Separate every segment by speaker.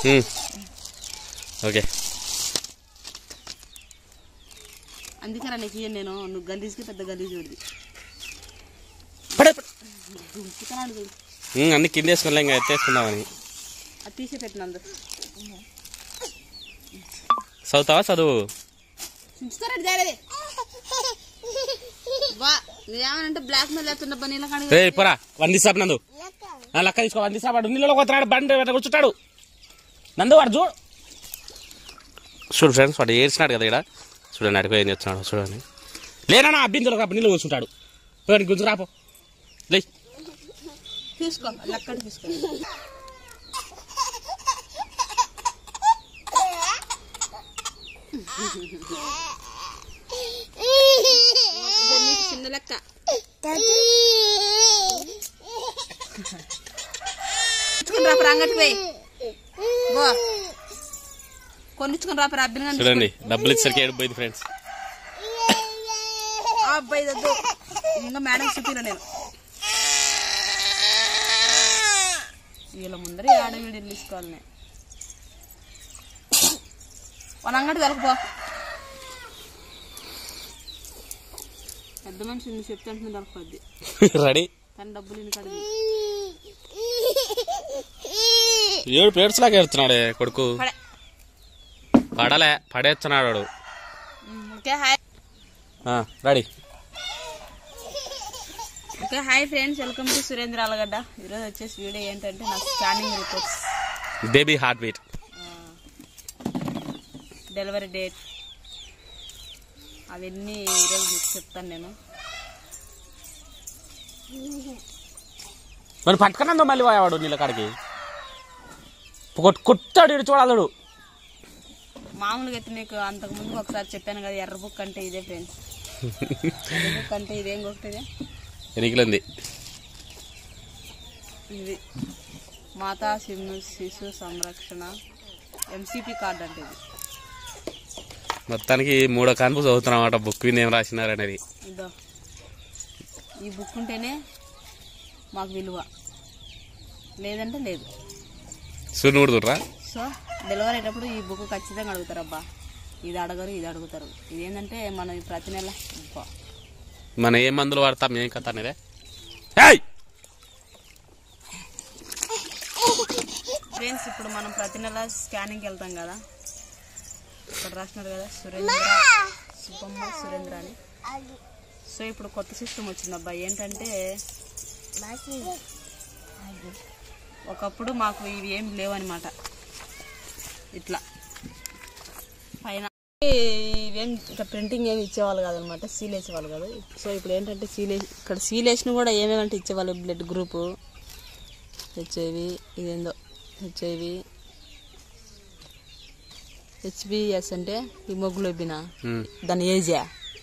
Speaker 1: ఉమ్. Okay
Speaker 2: అందుకే నీకు ఇయ్యను నేను నువ్వు గలీజ్కి పెద్ద గలీజ్ చూడది
Speaker 1: పడే పడే.
Speaker 2: దుంకుతున్నాడు చూడు
Speaker 1: ఉమ్, అన్ని కింద వేసుకున్నా ఇంకా ఎత్తేసుకుందామని
Speaker 2: అది తీసే పెట్టినందు
Speaker 1: చదువుతావా చదువు
Speaker 2: చుంచుతారండి జాగ్రత్త బా నువ్వేమనంటే బ్లాక్ మెయిల్ చేస్తున్న పని ఇలా
Speaker 1: రే పోరా వంది సాబ్ నందు ఆ, లక్క తీసుకో వంది సాబ్ వాడు నీళ్ళలో పోతున్నాడు బండి వెంట కూర్చుంటాడు నందు వాడు చూడు చూడు ఫ్రెండ్స్ వాడు ఏడ్చినాడు కదా ఇక్కడ చూడండి అడిగి ఏం చేస్తున్నాడు చూడండి లేనా అబ్బిందులో కాబట్టి నీళ్ళు కూర్చుంటాడు పోయి గుంజు రాపో లే
Speaker 2: తీసుకో లక్కడ తీసుకో ఇది నీకు చిన్న లెక్క ఇచ్చుకుని రాపరా అంగటికి పోయి బో కొనిచ్చుకుని రాపరా అబ్బిని కానీ
Speaker 1: చూడండి డబ్బులు ఇచ్చరికి ఏడిపోయింది ఫ్రెండ్స్
Speaker 2: ఆ అబ్బాయి వద్దు ఇంకా మేడం చూపిన నేను వీళ్ళ ముందర ఆడ వీడియోలు తీసుకోవాలి నేను వాళ్ళ అంగడి వెళ్ళకపో పెద్ద మనిషి నువ్వు చెప్తే అంటే దొరకపోద్ది
Speaker 1: రెడీ
Speaker 2: తన డబ్బులు ఇన్ని కడిగి
Speaker 1: ఏడు ప్లేట్స్ లాగా ఏడుతున్నాడే కొడుకు
Speaker 2: పడే
Speaker 1: పడలే పడేస్తున్నాడు వాడు
Speaker 2: okay hi
Speaker 1: ready
Speaker 2: okay hi friends welcome to Surendra Alagadda ఈరోజు వచ్చేసి వీడియో ఏంటంటే నా scanning reports
Speaker 1: baby heart beat
Speaker 2: delivery date అవన్నీ ఈరోజు మీకు చెప్తాను నేను
Speaker 1: మరి పట్టుకున్నాడు మళ్ళీ వాడు నీళ్ళ కాడికి కొట్- కొట్టాడు ఇటు చూడాలడు
Speaker 2: మామూలుగా అయితే మీకు అంతకు ముందు ఒకసారి చెప్పాను కదా ఎర్ర బుక్ అంటే ఇదే ఫ్రెండ్స్ ఎర్ర బుక్ అంటే ఇదేం కొట్టిదే
Speaker 1: ఎనికిలంది
Speaker 2: ఇది మాతా శిశు శిశు సంరక్షణ ఎంసీపీ కార్డ్ అంటే ఇది
Speaker 1: మొత్తానికి మూడో కాన్పు చదువుతున్నాం అన్నమాట బుక్ మీద ఏం రాసినారు అనేది
Speaker 2: ఇదో ఈ బుక్ ఉంటేనే మాకు విలువ లేదంటే లేదు
Speaker 1: సూర్యుని కొడుతుర్రా
Speaker 2: సో డెలివరీ అయ్యేటప్పుడు ఈ బుక్ ఖచ్చితంగా అడుగుతారు అబ్బా ఇది అడగరు ఇది అడుగుతారు ఇదేంటంటే మనం ప్రతి నెల అబ్బా,
Speaker 1: మనం ఏ మందులు వాడతాం ఏం కథ అనేది ఏయ్!
Speaker 2: ఫ్రెండ్స్ ఇప్పుడు మనం ప్రతి నెల స్కానింగ్కి వెళ్తాం కదా ఇక్కడ రాసినారు కదా సురేంద్ర సుబ్బమ్మ సురేంద్ర అని సో ఇప్పుడు కొత్త సిస్టమ్ వచ్చింది అబ్బా ఏంటంటే ఒకప్పుడు మాకు ఇవి ఏం లేవన్నమాట ఇట్లా పైన ఇవేం ఇట్లా ప్రింటింగ్ ఏమి ఇచ్చేవాళ్ళు కాదనమాట సీల్ వేసేవాళ్ళు కాదు సో ఇప్పుడు ఏంటంటే సీల్ ఇక్కడ సీల్ వేసిన కూడా ఏమేమంటే ఇచ్చేవాళ్ళు బ్లడ్ గ్రూపు హెచ్ఐవి ఇదేందో హెచ్ఐవి హెచ్బిఎస్ అంటే హిమోగ్లోబినా
Speaker 1: ఉమ్.
Speaker 2: దాని ఏజా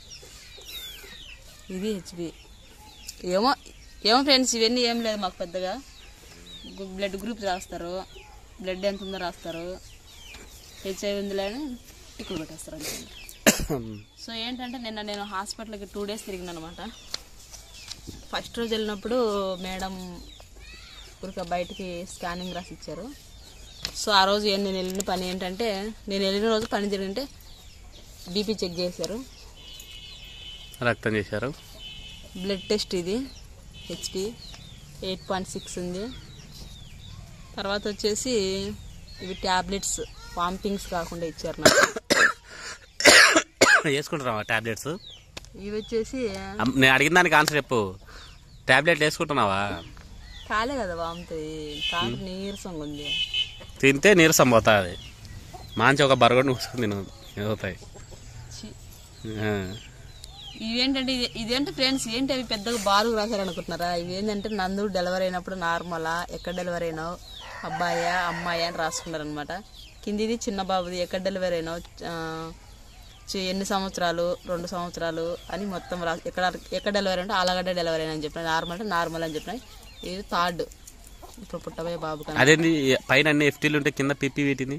Speaker 2: ఇది హెచ్బి ఏమో ఏమో ఫ్రెండ్స్ ఇవన్నీ ఏం లేదు మాకు పెద్దగా గు- బ్లడ్ గ్రూప్ రాస్తారు బ్లడ్ ఎంత ఉందో రాస్తారు హెచ్ఐవి ఉందిలే అని టిక్కులు పెట్టేస్తారు అంతే సో ఏంటంటే నిన్న నేను హాస్పిటల్కి టూ డేస్ తిరిగిన అనమాట ఫస్ట్ రోజు వెళ్ళినప్పుడు మేడం ఊరిక బయటికి స్కానింగ్ రాసి ఇచ్చారు సో ఆ రోజు ఏం నేను వెళ్ళిన పని ఏంటంటే నేను వెళ్ళిన రోజు పని జరిగింటే బీపీ చెక్ చేశారు
Speaker 1: రక్తం చేశారు
Speaker 2: బ్లడ్ టెస్ట్ ఇది హెచ్పి ఎయిట్ పాయింట్ సిక్స్ ఉంది తర్వాత వచ్చేసి ఇవి ట్యాబ్లెట్స్ వాంపింగ్స్ కాకుండా ఇచ్చారు నాకు
Speaker 1: వేసుకుంటున్నావా టాబ్లెట్స్
Speaker 2: ఇవి వచ్చేసి
Speaker 1: నేను అడిగిన దానికి ఆన్సర్ చెప్పు టాబ్లెట్లు వేసుకుంటున్నావా
Speaker 2: కాలే కదా వాముతుంది కాలు నీరసంగా ఉంది
Speaker 1: తింటే నీరసం పోతుంది మంచి ఒక బరగొని కూసుకుని తిను అవుతాయి
Speaker 2: ఛీ.
Speaker 1: ఆ.
Speaker 2: ఇవేంటంటే ఇది ఇదేంటి ఫ్రెండ్స్ ఏంటి అవి పెద్దగా బాలు రాశారు అనుకుంటున్నారా ఇవి ఏంటంటే నందు డెలివరీ అయినప్పుడు నార్మలా ఎక్కడ డెలివరీ అయినావు అబ్బాయా అమ్మాయా అని రాసుకున్నారు అనమాట కిందిది చిన్న బాబుది ఎక్కడ డెలివరీ అయినావు ఆ, చి- ఎన్ని సంవత్సరాలు రెండు సంవత్సరాలు అని మొత్తం రా ఎక్కడ ఎక్కడ డెలివరీ అంటే ఆలగడ్డ డెలివరీ అని చెప్పిన నార్మల్ అంటే నార్మల్ అని చెప్పిన ఇది థర్డ్ ఇప్పుడు పుట్టబోయే బాబు కన్నా
Speaker 1: అదేంటి పైన అన్ని ఎఫ్టీలు ఉంటే కింద పిప్పి వీటిని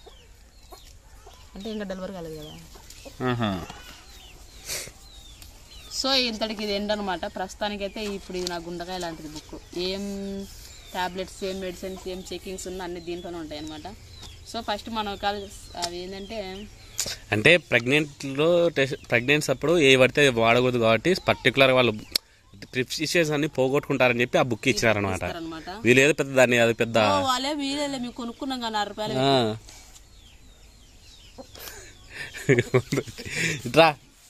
Speaker 2: అంటే ఇంకా డెలివరీ కాలేదు కదా సో ఇంతటికి ఇది ఎండ్ అనమాట ప్రస్తుతానికైతే ఇప్పుడు ఇది నా గుండకాయ లాంటిది బుక్ ఏం టాబ్లెట్స్ ఏం మెడిసిన్స్ ఏం చెకింగ్స్ ఉన్నా అన్ని దీంట్లోనే ఉంటాయి అనమాట సో ఫస్ట్ మనం కాల్ అవి ఏంటంటే
Speaker 1: అంటే ప్రెగ్నెంట్లో టెస్ట్ ప్రెగ్నెన్సీ అప్పుడు ఏ పడితే అది వాడకూడదు కాబట్టి పర్టికులర్ వాళ్ళు ప్రిస్క్రిప్షన్స్ అన్ని పోగొట్టుకుంటారని చెప్పి ఆ బుక్ ఇచ్చినారనమాట
Speaker 2: అనమాట
Speaker 1: వీళ్ళు ఏదో పెద్ద దాన్ని అది పెద్ద
Speaker 2: వాళ్ళే వీలేలే మేము కొనుక్కున్నాం కానీ ఆరు రూపాయలు
Speaker 1: ఆ. ఇట్రా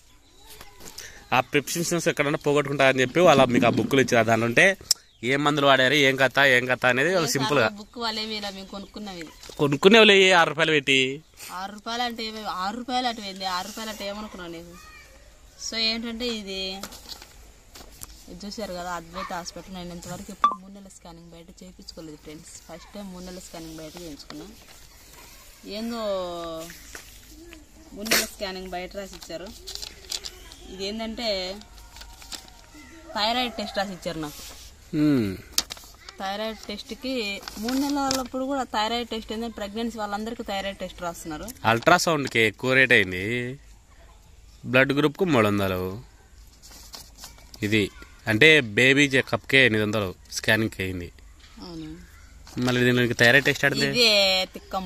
Speaker 1: ఆ ప్రిస్క్రిప్షన్స్ ఎక్కడన్నా పోగొట్టుకుంటారని చెప్పి వాళ్ళ మీకు ఆ బుక్లు ఇచ్చారు దాని ఉంటే ఏం మందులు వాడారు ఏం కథ ఏం కథ అనేది వాళ్ళు సింపుల్ గా
Speaker 2: బుక్ వాళ్ళే వీలా మేము కొనుక్కున్నాం ఇది
Speaker 1: కొనుక్కునే వాళ్ళు ఏ ఆరు రూపాయలు పెట్టి
Speaker 2: ఆరు రూపాయలు అంటే ఏమి ఆరు రూపాయలు అటు వెళ్ళి ఆరు రూపాయలు అంటే ఏమనుకున్నావు నీకు సో ఏంటంటే ఇది ఇది చూశారు కదా అద్వైత హాస్పిటల్ నేను ఇంతవరకు ఎప్పుడు మూడు నెలల స్కానింగ్ బయట చేయించుకోలేదు ఫ్రెండ్స్ ఫస్ట్ టైం మూడు నెలల స్కానింగ్ బయట చేయించుకున్నా ఏందో మూడు నెలల స్కానింగ్ బయట రాసి ఇచ్చారు ఇది ఏంటంటే థైరాయిడ్ టెస్ట్ రాసి ఇచ్చారు నాకు
Speaker 1: హ్మ్.
Speaker 2: థైరాయిడ్ టెస్ట్కి మూడు నెలల వాళ్ళప్పుడు కూడా థైరాయిడ్ టెస్ట్ ఏంటంటే ప్రెగ్నెన్సీ వాళ్ళందరికీ థైరాయిడ్ టెస్ట్ రాస్తున్నారు
Speaker 1: అల్ట్రాసౌండ్కి ఎక్కువ రేట్ అయింది బ్లడ్ గ్రూప్కు మూడు వందలు ఇది అంటే బేబీ చెకప్కే ఎనిమిది వందలు స్కానింగ్కి అయింది
Speaker 2: అవును
Speaker 1: మళ్ళీ దీనికి థైరాయిడ్ టెస్ట్ ఆడితే
Speaker 2: ఇదే తిక్కం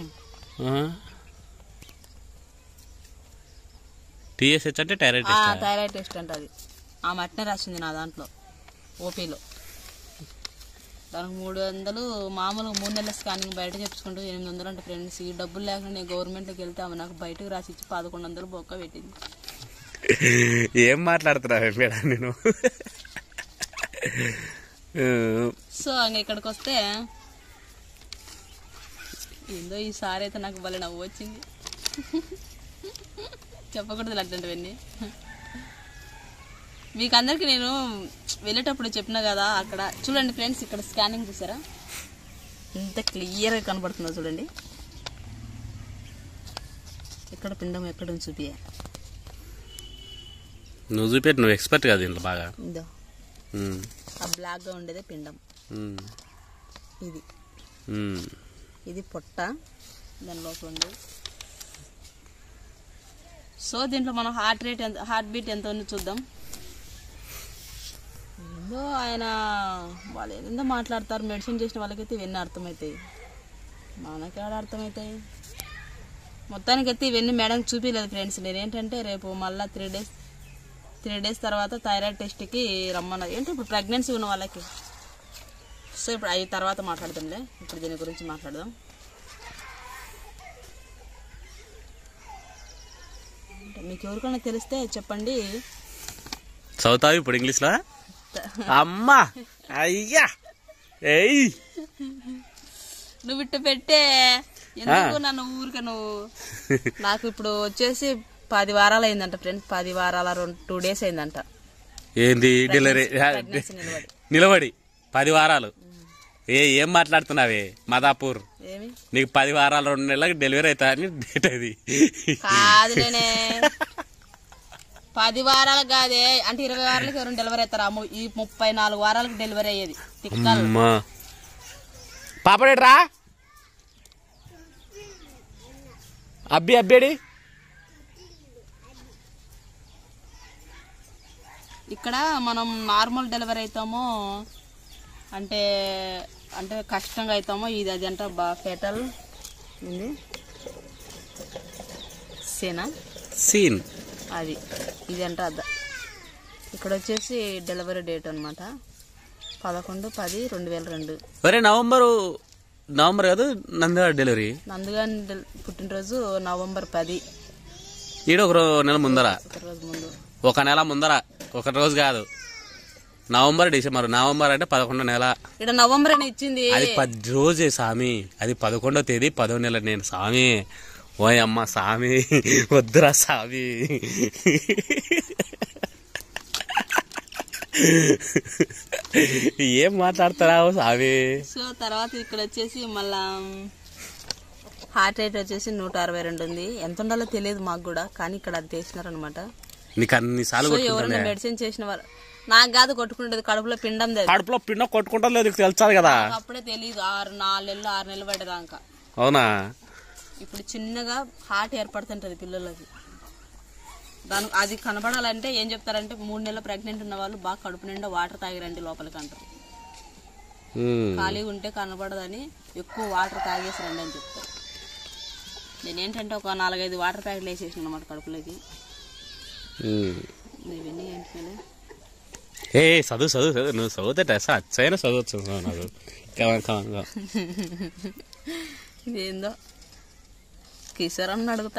Speaker 1: టీఎస్హెచ్ అంటే థైరాయిడ్
Speaker 2: ఆ,
Speaker 1: టెస్ట్
Speaker 2: థైరాయిడ్ టెస్ట్ అంటే అది ఆ మట్నే రాసింది నా దాంట్లో ఓపీలో దానికి మూడు వందలు మామూలుగా మూడు నెలల స్కానింగ్ బయట చెప్పుకుంటూ ఎనిమిది వందలు అంటే ఫ్రెండ్స్ ఈ డబ్బులు లేకుండా నేను గవర్నమెంట్కి వెళ్తే ఆమె నాకు బయటకు రాసి ఇచ్చి పదకొండు వందలు బొక్క పెట్టింది
Speaker 1: ఏం మాట్లాడుతున్నావు మేడం నేను
Speaker 2: సో ఇంక ఇక్కడికి వస్తే ఏందో ఈసారి అయితే నాకు భలే నవ్వు వచ్చింది చెప్పకూడదు అట్లాంటివన్నీ మీకు అందరికి నేను వెళ్ళేటప్పుడు చెప్పిన కదా అక్కడ చూడండి ఫ్రెండ్స్ ఇక్కడ స్కానింగ్ చూసారా ఎంత క్లియర్గా కనబడుతుందో చూడండి ఎక్కడ పిండం ఎక్కడ ఉంది చూపియా
Speaker 1: నువ్వు చూపెట్టు నువ్వు ఎక్స్పర్ట్ కదా దీంట్లో బాగా
Speaker 2: ఇందో
Speaker 1: ఉమ్,
Speaker 2: ఆ బ్లాక్గా ఉండేదే పిండం
Speaker 1: ఉమ్,
Speaker 2: ఇది
Speaker 1: ఉమ్.
Speaker 2: ఇది పొట్ట దాని లోపల ఉంది సో దీంట్లో మనం హార్ట్ రేట్ ఎంత హార్ట్ బీట్ ఎంత ఉంది చూద్దాం ఏందో ఆయన వాళ్ళు ఏందో మాట్లాడతారు మెడిసిన్ చేసిన వాళ్ళకైతే ఇవన్నీ అర్థమవుతాయి మనకి ఆడ అర్థమవుతాయి మొత్తానికైతే ఇవన్నీ మేడం చూపించలేదు ఫ్రెండ్స్ నేనేంటంటే రేపు మళ్ళీ త్రీ డేస్ త్రీ డేస్ తర్వాత థైరాయిడ్ టెస్ట్కి రమ్మన్నారు ఏంటి ఇప్పుడు ప్రెగ్నెన్సీ ఉన్న వాళ్ళకి సో ఇప్పుడు అవి తర్వాత మాట్లాడదాంలే ఇప్పుడు దీని గురించి మాట్లాడదాం అంటే మీకు ఎవరికైనా తెలిస్తే చెప్పండి
Speaker 1: చదువుతావు ఇప్పుడు ఇంగ్లీష్లో అమ్మా అయ్యా ఏయ్
Speaker 2: నువ్వు ఇట్ట పెట్టే ఎందుకు నన్ను ఊరికే నువ్వు నాకు ఇప్పుడు వచ్చేసి పది వారాలు అయిందంట ఫ్రెండ్స్ పది వారాల రెండు టూ డేస్ అయిందంట
Speaker 1: ఏంది డెలివరీ
Speaker 2: ప్రెగ్నెన్సీ నిలబడి
Speaker 1: నిలబడి పది వారాలు ఏ ఏం మాట్లాడుతున్నావే మదాపూర్
Speaker 2: ఏమి
Speaker 1: నీకు పది వారాలు రెండు నెలలకు డెలివరీ అవుతా అని డేట్ అది
Speaker 2: కాదులేనే పది వారాలకు కాదే అంటే ఇరవై వారాలకి ఎవరైనా డెలివరీ అవుతారు అమ్మ ఈ ముప్పై నాలుగు వారాలకు డెలివరీ అయ్యేది తిక్కలు
Speaker 1: అమ్మా పాపడేట్రా అబ్బి అబ్బేడి
Speaker 2: ఇక్కడ మనం నార్మల్ డెలివరీ అవుతామో అంటే అంటే కష్టంగా అవుతామో ఇది అది అంటే బా ఫెటల్ ఏంది సేనా
Speaker 1: సీన్
Speaker 2: అది ఇది అంటే అద్ద ఇక్కడ వచ్చేసి డెలివరీ డేట్ అనమాట పదకొండు పది రెండు వేల రెండు
Speaker 1: ఒరే నవంబరు నవంబర్ కాదు నంద్యాల డెలివరీ
Speaker 2: నందుగాని డెల్- పుట్టినరోజు నవంబర్ పది
Speaker 1: ఈడ ఒక రో- నెల ముందర
Speaker 2: ఒక రోజు ముందు
Speaker 1: ఒక నెల ముందర ఒక రోజు కాదు నవంబర్ డిసెంబర్ నవంబర్ అంటే పదకొండో నెల
Speaker 2: ఇక్కడ నవంబర్ అని ఇచ్చింది
Speaker 1: అది పది రోజే సామి అది పదకొండో తేదీ పదో నెల నేను సామి ఓయ్ అమ్మ సామి వద్దురా సామి ఏం మాట్లాడుతున్నావు సామి
Speaker 2: సో తర్వాత ఇక్కడ వచ్చేసి మళ్ళా హార్ట్ రేట్ వచ్చేసి నూట అరవై రెండు ఉంది ఎంత ఉండాలో తెలియదు మాకు కూడా కానీ ఇక్కడ అది చేసినారనమాట
Speaker 1: నీకు అన్ని సార్లు
Speaker 2: సో
Speaker 1: కొట్టుకుంటానే
Speaker 2: ఎవరైనా మెడిసిన్ చేసిన వాళ్ళు నాకు కాదు కొట్టుకునేది కడుపులో పిండం లేదు
Speaker 1: కడుపులో పిండ కొట్టుకుంటా లేదు నీకు తెలుసాలి కదా
Speaker 2: నాకు అప్పుడే తెలియదు ఆరు నాలుగు నెలలు ఆరు నెలలు పడేదాకా
Speaker 1: అవునా
Speaker 2: ఇప్పుడు చిన్నగా హార్ట్ ఏర్పడుతుంటది పిల్లలకి దాని అది కనబడాలంటే ఏం చెప్తారంటే మూడు నెలలు ప్రెగ్నెంట్ ఉన్న వాళ్ళు బాగా కడుపు నిండా వాటర్ తాగిరండి లోపలికి అంటారు
Speaker 1: ఉమ్.
Speaker 2: ఖాళీగా ఉంటే కనబడదని ఎక్కువ వాటర్ తాగేసి రండి అని చెప్తారు నేను ఏంటంటే ఒక నాలుగైదు వాటర్ ప్యాకెట్లు వేసేసిన అనమాట కడుపులోకి
Speaker 1: ఉమ్.
Speaker 2: ఇవన్నీ ఏంటి
Speaker 1: ఏ చదువు చదువు చదువు నువ్వు చదివితే టెస్ అచ్చైనా చదవచ్చు నాకు కమాన్ కమాన్
Speaker 2: ఇదేందో కిషోర్ అన్న అడుగుతా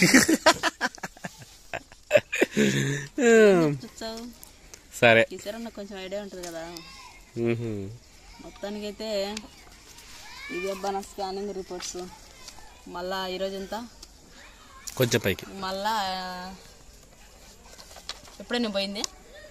Speaker 2: చూచావు
Speaker 1: సరే
Speaker 2: కిషోర్ అన్న కొంచెం ఐడియా ఉంటుంది కదా
Speaker 1: ఉహు.
Speaker 2: మొత్తానికైతే ఇది అబ్బా నా స్కానింగ్ రిపోర్ట్స్ మళ్ళా ఈరోజు ఎంత
Speaker 1: కొంచెం పైకి
Speaker 2: మళ్ళా ఎప్పుడే నేను పోయింది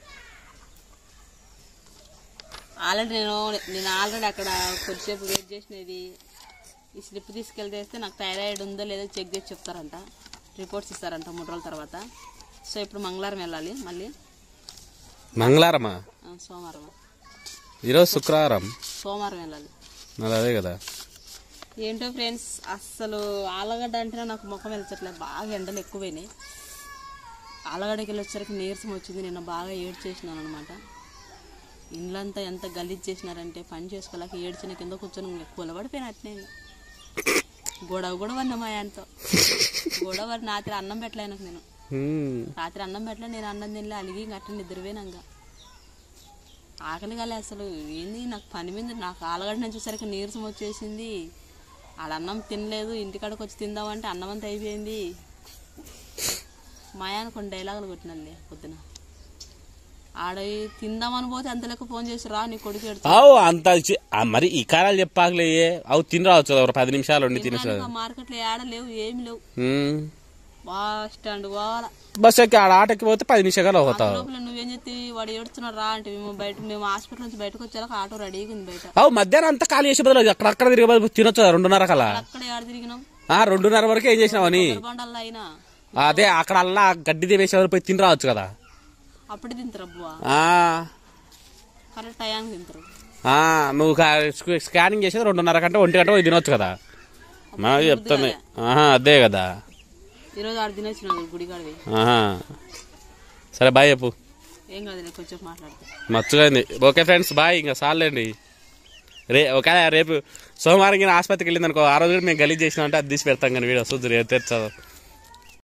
Speaker 2: ఆల్రెడీ నేను నేను ఆల్రెడీ అక్కడ కొద్దిసేపు వెయిట్ చేసినది ఈ స్లిప్ తీసుకెళ్తే వేస్తే నాకు థైరాయిడ్ ఉందో లేదో చెక్ చేసి చెప్తారంట రిపోర్ట్స్ ఇస్తారంట మూడు రోజుల తర్వాత సో ఇప్పుడు మంగళవారం వెళ్ళాలి మళ్ళీ
Speaker 1: మంగళవారమా
Speaker 2: ఆ, సోమవారం
Speaker 1: ఈరోజు శుక్రవారం
Speaker 2: సోమవారం వెళ్ళాలి
Speaker 1: మరి అదే కదా
Speaker 2: ఏంటో ఫ్రెండ్స్ అస్సలు ఆలగడ్డ అంటేనే నాకు ముఖం వెళ్చట్లేదు బాగా ఎండలు ఎక్కువైనాయి ఆలగడ్డకి వెళ్ళి వచ్చరికి నీరసం వచ్చింది నిన్న బాగా ఏడ్చేసినాను అనమాట ఇండ్లంతా ఎంత గలీజ్ చేసినారంటే పని చేసుకోలేక ఏడ్చిన కింద కూర్చొని కూలబడిపోయిన అట్నే ఇంకా. గొడవ కూడా వన్న మా ఆయనతో గొడవ పడి రాత్రి అన్నం పెట్టలేను నేను
Speaker 1: ఉమ్.
Speaker 2: రాత్రి అన్నం పెట్టలే నేను అన్నం తినలే అలిగి అట్లా నిద్రపోయినాక ఆకలి కాలే అసలు ఏంది నాకు పని మీద నాకు ఆలగడ్డ నుంచి వచ్చేసరికి నీరసం వచ్చేసింది ఆడ అన్నం తినలేదు ఇంటికాడకి వచ్చి తిందామంటే అన్నం అంతా అయిపోయింది మాయాన కొన్ని డైలాగులు కొట్టినండి పొద్దున ఆడ తిందామని పోతే అంతలోకి ఫోన్ చేసి రా నీ కొడుకు ఎడుతా
Speaker 1: అవు అంత ఇచ్చి- ఆ, మరి ఈ కారాలు చెప్పాకలే అవు తిని రావచ్చు కదా ఒక పది నిమిషాలు ఉండి తినేసి
Speaker 2: మార్కెట్లో ఏడ లేవు ఏమి లేవు
Speaker 1: ఉమ్.
Speaker 2: బస్ స్టాండ్ పోవాలా
Speaker 1: బస్ ఎక్కి ఆడ ఆటకి పోతే పది నిమిషాలు పోతావు
Speaker 2: లోపల నువ్వేం చెప్తే వాడు ఏడుస్తున్నాడు రా అంటే మేము బయట మేము హాస్పిటల్ నుంచి బయటకు వచ్చాక ఆటో రెడీగా ఉంది బయట
Speaker 1: అవు మధ్యాహ్నం అంతా ఖాళీ చేసే బదులు అక్కడక్కడ తిరిగే బదులు తినొచ్చు కదా, రెండున్నర కల్లా
Speaker 2: అక్కడ ఏడ తిరిగినాం
Speaker 1: ఆ రెండున్నర వరకు ఏం చేసినావని
Speaker 2: బండల్లో అయినా
Speaker 1: అదే అక్కడ అల్లా గడ్డి వేసే వరకు పోయి తిని రావచ్చు కదా
Speaker 2: అప్పుడే తింటారు అబ్బా
Speaker 1: ఆ
Speaker 2: కరెక్ట్ టయానికి తింటారు
Speaker 1: ఆ, నువ్వు కా- స్కా- స్కానింగ్ చేసేది రెండున్నర గంట ఒంటి గంట పోయి తినొచ్చు కదా మా చెప్తాను ఆహా అదే కదా
Speaker 2: ఈరోజు ఆడ తినొచ్చినాం గుడికాడవి
Speaker 1: ఆహా సరే బాయ్ చెప్పు
Speaker 2: ఏం కాదు నేను కొంచెం మాట్లాడతా
Speaker 1: మచ్చుగా ఓకే ఫ్రెండ్స్ బాయ్ ఇంకా చాలండి రే ఒక రేపు సోమవారం కింద ఆసుపత్రికి వెళ్ళింది అనుకో ఆ రోజు కూడా మేము గలీజ్ చేసినామంటే అది తీసి పెడతాం కానీ వీడియో వస్తుంది రేపు తెచ్చదు